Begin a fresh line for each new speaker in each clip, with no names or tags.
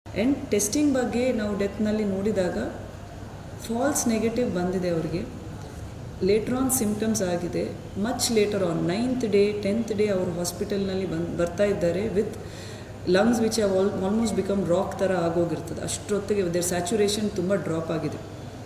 and testing ಬಗ್ಗೆ ನಾವು ಡೆತ್ನಲ್ಲಿ ನೋಡಿದಾಗ ಫಾಲ್ಸ್ ನೆಗೆಟಿವ್ ಬಂದಿದೆ ಅವರಿಗೆ ಲೇಟರ್ ಆನ್ ಸಿಮ್ಟಮ್ಸ್ ಆಗಿದೆ much later on ninth day tenth day ಅವರು ಹಾಸ್ಪಿಟಲ್ನಲ್ಲಿ ಬಂದು ಬರ್ತಾ ಇದ್ದಾರೆ with lungs which have all almost become rock ಥರ ಆಗೋಗಿರ್ತದೆ ಅಷ್ಟೊತ್ತಿಗೆ ದೇರ್ ಸ್ಯಾಚುರೇಷನ್ ತುಂಬ ಡ್ರಾಪ್ ಆಗಿದೆ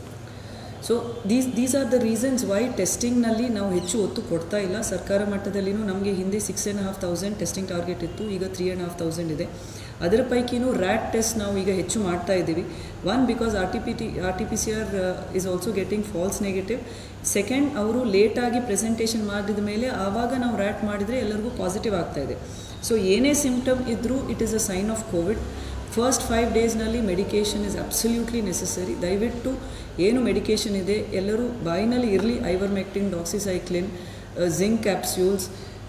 so these these are the reasons why ಟೆಸ್ಟಿಂಗ್ನಲ್ಲಿ ನಾವು ಹೆಚ್ಚು ಒತ್ತು ಕೊಡ್ತಾ ಇಲ್ಲ ಸರ್ಕಾರ ಮಟ್ಟದಲ್ಲಿನೂ ನಮಗೆ ಹಿಂದೆ six and half thousand testing target ಇತ್ತು ಈಗ ತ್ರೀ ಆ್ಯಂಡ್ ಹಾಫ್ ತೌಸಂಡ್ ಇದೆ ಅದರ ಪೈಕಿನೂ ರ್ಯಾಟ್ ಟೆಸ್ಟ್ ನಾವು ಈಗ ಹೆಚ್ಚು ಮಾಡ್ತಾ ಇದ್ದೀವಿ one because R T P T R T P C R is also getting false negative second ಅವರು ಲೇಟಾಗಿ ಪ್ರೆಸೆಂಟೇಷನ್ ಮಾಡಿದ ಮೇಲೆ ಆವಾಗ ನಾವು ರ್ಯಾಟ್ ಮಾಡಿದರೆ ಎಲ್ಲರಿಗೂ ಪಾಸಿಟಿವ್ ಆಗ್ತಾ ಇದೆ ಸೊ ಏನೇ ಸಿಮ್ಟಮ್ ಇದ್ದರೂ it is a sign of COVID first five ಡೇಸ್ನಲ್ಲಿ ಮೆಡಿಕೇಷನ್ ಇಸ್ ಅಬ್ಸಲ್ಯೂಟ್ಲಿ ನೆಸಸರಿ ದಯವಿಟ್ಟು ಏನು ಮೆಡಿಕೇಷನ್ ಇದೆ ಎಲ್ಲರೂ ಬಾಯಿನಲ್ಲಿ ಇರಲಿ ivermectin doxycycline zinc capsules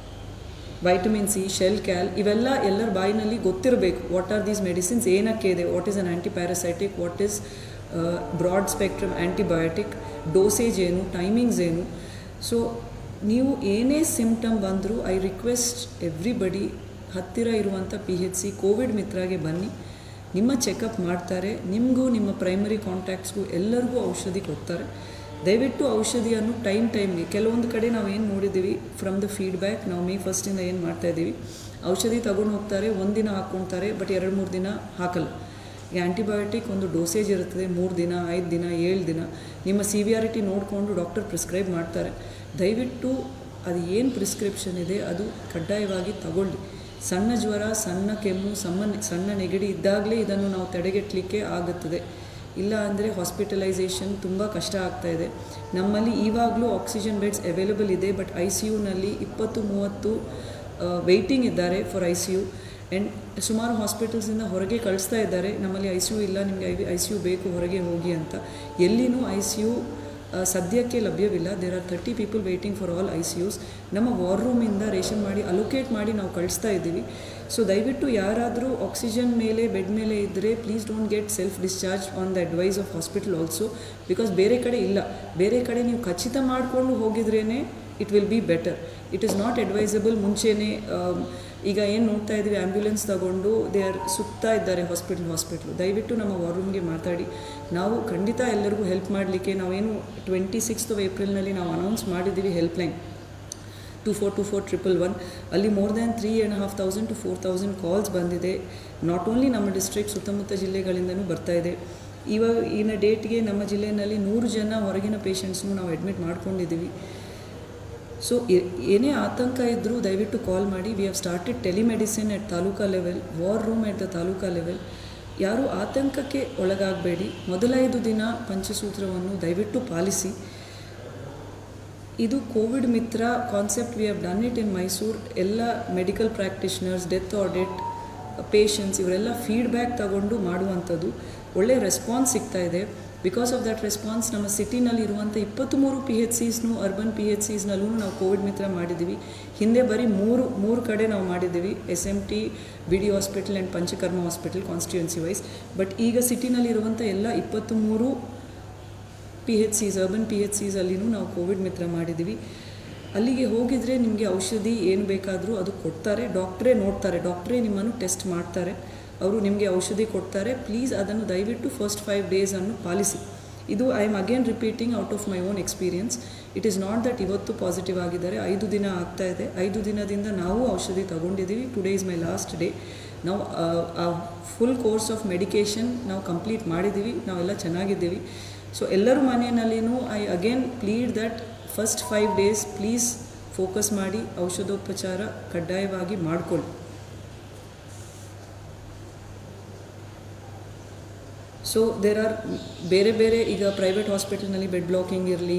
vitamin C Shelcal ಇವೆಲ್ಲ ಎಲ್ಲರ ಬಾಯಿನಲ್ಲಿ ಗೊತ್ತಿರಬೇಕು ವಾಟ್ ಆರ್ ದೀಸ್ ಮೆಡಿಸಿನ್ಸ್ ಏನಕ್ಕೆ ಇದೆ what is an antiparasitic what is broad spectrum antibiotic dosage ಏನು ಟೈಮಿಂಗ್ಸ್ ಏನು ಸೊ ನೀವು ಏನೇ ಸಿಮ್ಟಮ್ ಬಂದರೂ ಐ ರಿಕ್ವೆಸ್ಟ್ ಎವ್ರಿಬಡಿ ಹತ್ತಿರ ಇರುವಂಥ ಪಿ ಹೆಚ್ ಸಿ ಕೋವಿಡ್ ಮಿತ್ರಾಗೆ ಬನ್ನಿ ನಿಮ್ಮ ಚೆಕಪ್ ಮಾಡ್ತಾರೆ ನಿಮಗೂ ನಿಮ್ಮ ಪ್ರೈಮರಿ ಕಾಂಟ್ಯಾಕ್ಟ್ಸ್ಗೂ ಎಲ್ಲರಿಗೂ ಔಷಧಿ ಕೊಡ್ತಾರೆ ದಯವಿಟ್ಟು ಔಷಧಿಯನ್ನು ಟೈಮ್ ಟೈಮ್ಗೆ ಕೆಲವೊಂದು ಕಡೆ ನಾವು ಏನು ನೋಡಿದ್ದೀವಿ ಫ್ರಮ್ ದ ಫೀಡ್ಬ್ಯಾಕ್ ನಾವು ಮೇ ಫಸ್ಟಿಂದ ಏನು ಮಾಡ್ತಾಯಿದ್ದೀವಿ ಔಷಧಿ ತಗೊಂಡು ಹೋಗ್ತಾರೆ ಒಂದಿನ ಹಾಕ್ಕೊಳ್ತಾರೆ ಬಟ್ ಎರಡು ಮೂರು ದಿನ ಹಾಕಲ್ಲ ಈಗ ಆ್ಯಂಟಿಬಯೋಟಿಕ್ ಒಂದು ಡೋಸೇಜ್ ಇರುತ್ತದೆ ಮೂರು ದಿನ ಐದು ದಿನ ಏಳು ದಿನ ನಿಮ್ಮ ಸಿವಿಯಾರಿಟಿ ನೋಡಿಕೊಂಡು ಡಾಕ್ಟರ್ ಪ್ರಿಸ್ಕ್ರೈಬ್ ಮಾಡ್ತಾರೆ ದಯವಿಟ್ಟು ಅದು ಏನು ಪ್ರಿಸ್ಕ್ರಿಪ್ಷನ್ ಇದೆ ಅದು ಕಡ್ಡಾಯವಾಗಿ ತಗೊಳ್ಳಿ ಸಣ್ಣ ಜ್ವರ ಸಣ್ಣ ಕೆಮ್ಮು ಸಣ್ಣ ಸಣ್ಣ ನೆಗಡಿ ಇದ್ದಾಗಲೇ ಇದನ್ನು ನಾವು ತಡೆಗಟ್ಟಲಿಕ್ಕೆ ಆಗುತ್ತದೆ ಇಲ್ಲ ಅಂದರೆ ಹಾಸ್ಪಿಟಲೈಸೇಷನ್ ತುಂಬ ಕಷ್ಟ ಆಗ್ತಾ ಇದೆ ನಮ್ಮಲ್ಲಿ ಇವಾಗಲೂ ಆಕ್ಸಿಜನ್ ಬೆಡ್ಸ್ ಅವೈಲೇಬಲ್ ಇದೆ ಬಟ್ ಐ ಸಿ ಯುನಲ್ಲಿ ಇಪ್ಪತ್ತು ಮೂವತ್ತು ವೆಯ್ಟಿಂಗ್ ಇದ್ದಾರೆ for I C U and ಸುಮಾರು ಹಾಸ್ಪಿಟಲ್ಸಿಂದ ಹೊರಗೆ ಕಳಿಸ್ತಾ ಇದ್ದಾರೆ ನಮ್ಮಲ್ಲಿ ಐ ಸಿ ಯು ಇಲ್ಲ ನಿಮಗೆ ಐ ಐ ಸಿ ಯು ಬೇಕು ಹೊರಗೆ ಹೋಗಿ ಅಂತ ಎಲ್ಲಿನೂ ಐ ಸಿ ಯು ಸದ್ಯಕ್ಕೆ ಲಭ್ಯವಿಲ್ಲ there are thirty people waiting for all I C Us ನಮ್ಮ ವಾರ್ ರೂಮಿಂದ ರೇಷನ್ ಮಾಡಿ ಅಲೋಕೇಟ್ ಮಾಡಿ ನಾವು ಕಳಿಸ್ತಾ ಇದ್ದೀವಿ ಸೊ ದಯವಿಟ್ಟು ಯಾರಾದರೂ ಆಕ್ಸಿಜನ್ ಮೇಲೆ ಬೆಡ್ ಮೇಲೆ ಇದ್ದರೆ please don't get self discharge on the advice of hospital also because ಬೇರೆ ಕಡೆ ಇಲ್ಲ ಬೇರೆ ಕಡೆ ನೀವು ಖಚಿತ ಮಾಡಿಕೊಂಡು ಹೋಗಿದ್ರೇ it will be better it is not advisable ಮುಂಚೆನೇ ಈಗ ಏನು ನೋಡ್ತಾ ಇದ್ದೀವಿ ಆ್ಯಂಬ್ಯುಲೆನ್ಸ್ ತಗೊಂಡು ದೇ ಆರ್ ಸುತ್ತಾ ಇದ್ದಾರೆ ಹಾಸ್ಪಿಟ್ಲ್ ಹಾಸ್ಪಿಟ್ಲು ದಯವಿಟ್ಟು ನಮ್ಮ ವಾರ್ ರೂಮ್ಗೆ ಮಾತಾಡಿ ನಾವು ಖಂಡಿತ ಎಲ್ಲರಿಗೂ ಹೆಲ್ಪ್ ಮಾಡಲಿಕ್ಕೆ ನಾವೇನು ಟ್ವೆಂಟಿ ಸಿಕ್ಸ್ತ್ ಏಪ್ರಿಲ್ನಲ್ಲಿ ನಾವು ಅನೌನ್ಸ್ ಮಾಡಿದ್ದೀವಿ helpline two four two four triple one ಅಲ್ಲಿ more than three and half thousand to four thousand calls ಬಂದಿದೆ ನಾಟ್ ಓನ್ಲಿ ನಮ್ಮ ಡಿಸ್ಟ್ರಿಕ್ಟ್ ಸುತ್ತಮುತ್ತ ಜಿಲ್ಲೆಗಳಿಂದನೂ ಬರ್ತಾ ಇದೆ ಇವಾಗ ಇನ್ನ ಡೇಟ್ಗೆ ನಮ್ಮ ಜಿಲ್ಲೆಯಲ್ಲಿ ನೂರು ಜನ ಹೊರಗಿನ ಪೇಷಂಟ್ಸ್ನು ನಾವು ಅಡ್ಮಿಟ್ ಮಾಡ್ಕೊಂಡಿದ್ದೀವಿ ಸೊ ಏನೇ ಆತಂಕ ಇದ್ದರೂ ದಯವಿಟ್ಟು ಕಾಲ್ ಮಾಡಿ we have started telemedicine at taluka level war room at the taluka level ಯಾರೂ ಆತಂಕಕ್ಕೆ ಒಳಗಾಗಬೇಡಿ ಮೊದಲೈದು ದಿನ ಪಂಚಸೂತ್ರವನ್ನು ದಯವಿಟ್ಟು ಪಾಲಿಸಿ ಇದು COVID Mitra concept we have done it in Mysuru ಎಲ್ಲ medical practitioners death audit patients ಇವರೆಲ್ಲ ಫೀಡ್ಬ್ಯಾಕ್ ತಗೊಂಡು ಮಾಡುವಂಥದ್ದು ಒಳ್ಳೆಯ ರೆಸ್ಪಾನ್ಸ್ ಸಿಗ್ತಾ ಇದೆ ಬಿಕಾಸ್ ಆಫ್ ದಟ್ ರೆಸ್ಪಾನ್ಸ್ ನಮ್ಮ ಸಿಟಿನಲ್ಲಿ ಇರುವಂಥ ಇಪ್ಪತ್ತ್ಮೂರು ಪಿ ಎಚ್ ಸಿಸ್ನು ಅರ್ಬನ್ ಪಿ ಎಚ್ ಸಿಸ್ನಲ್ಲೂ ನಾವು ಕೋವಿಡ್ ಮಿತ್ರ ಮಾಡಿದ್ದೀವಿ ಹಿಂದೆ ಬರೀ ಮೂರು ಮೂರು ಕಡೆ ನಾವು ಮಾಡಿದ್ದೀವಿ S M T B D hospital and Panchakarma hospital constituency wise but ಈಗ ಸಿಟಿನಲ್ಲಿ ಇರುವಂಥ ಎಲ್ಲ ಇಪ್ಪತ್ತ್ಮೂರು P H Cs urban P H Cs ಅಲ್ಲಿನೂ ನಾವು ಕೋವಿಡ್ ಮಿತ್ರ ಮಾಡಿದ್ದೀವಿ ಅಲ್ಲಿಗೆ ಹೋಗಿದರೆ ನಿಮಗೆ ಔಷಧಿ ಏನು ಬೇಕಾದರೂ ಅದು ಕೊಡ್ತಾರೆ ಡಾಕ್ಟ್ರೇ ನೋಡ್ತಾರೆ ಡಾಕ್ಟ್ರೇ ನಿಮ್ಮನ್ನು ಟೆಸ್ಟ್ ಮಾಡ್ತಾರೆ ಅವರು ನಿಮಗೆ ಔಷಧಿ ಕೊಡ್ತಾರೆ ಪ್ಲೀಸ್ ಅದನ್ನು ದಯವಿಟ್ಟು ಫಸ್ಟ್ ಫೈವ್ ಡೇಸನ್ನು ಪಾಲಿಸಿ ಇದು I am again repeating out of my own experience it is not that ಇವತ್ತು ಪಾಸಿಟಿವ್ ಆಗಿದ್ದಾರೆ ಐದು ದಿನ ಆಗ್ತಾ ಇದೆ ಐದು ದಿನದಿಂದ ನಾವು ಔಷಧಿ ತಗೊಂಡಿದ್ದೀವಿ today is my last day ನಾವು ಫುಲ್ ಕೋರ್ಸ್ ಆಫ್ ಮೆಡಿಕೇಷನ್ ನಾವು ಕಂಪ್ಲೀಟ್ ಮಾಡಿದ್ದೀವಿ ನಾವೆಲ್ಲ ಚೆನ್ನಾಗಿದ್ದೀವಿ ಸೊ ಎಲ್ಲರ ಮನೆಯಲ್ಲಿನೂ I again plead that first five days please focus ಮಾಡಿ ಔಷಧೋಪಚಾರ ಕಡ್ಡಾಯವಾಗಿ ಮಾಡಿಕೊಳ್ಳಿ ಸೊ ದೇರ್ ಆರ್ ಬೇರೆ ಬೇರೆ ಈಗ ಪ್ರೈವೇಟ್ ಹಾಸ್ಪಿಟಲ್ನಲ್ಲಿ ಬೆಡ್ ಬ್ಲಾಕಿಂಗ್ ಇರಲಿ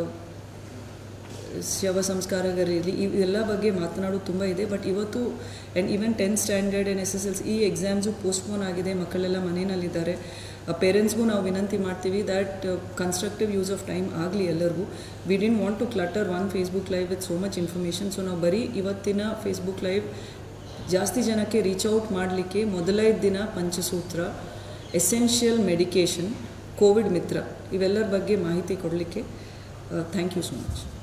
ಶವ ಸಂಸ್ಕಾರಗಳಿರಲಿ ಇವೆಲ್ಲ ಬಗ್ಗೆ ಮಾತನಾಡೋದು ತುಂಬ ಇದೆ ಬಟ್ ಇವತ್ತು and even tenth standard and S S L C ಈ ಎಕ್ಸಾಮ್ಸು ಪೋಸ್ಟ್ಪೋನ್ ಆಗಿದೆ ಮಕ್ಕಳೆಲ್ಲ ಮನೆಯಲ್ಲಿದ್ದಾರೆ ಪೇರೆಂಟ್ಸ್ಗೂ ನಾವು ವಿನಂತಿ ಮಾಡ್ತೀವಿ that constructive use of time ಆಗಲಿ ಎಲ್ಲರಿಗೂ we didn't want to clutter on Facebook live with so much information so ನಾವು ಬರೀ ಇವತ್ತಿನ ಫೇಸ್ಬುಕ್ ಲೈವ್ ಜಾಸ್ತಿ ಜನಕ್ಕೆ ರೀಚ್ ಔಟ್ ಮಾಡಲಿಕ್ಕೆ ಮೊದಲೈದು ದಿನ ಪಂಚಸೂತ್ರ ಎಸೆನ್ಷಿಯಲ್ ಮೆಡಿಕೇಷನ್ ಕೋವಿಡ್ ಮಿತ್ರ ಇವೆಲ್ಲರ ಬಗ್ಗೆ ಮಾಹಿತಿ ಕೊಡಲಿಕ್ಕೆ ಥ್ಯಾಂಕ್ ಯು ಸೊ ಮಚ್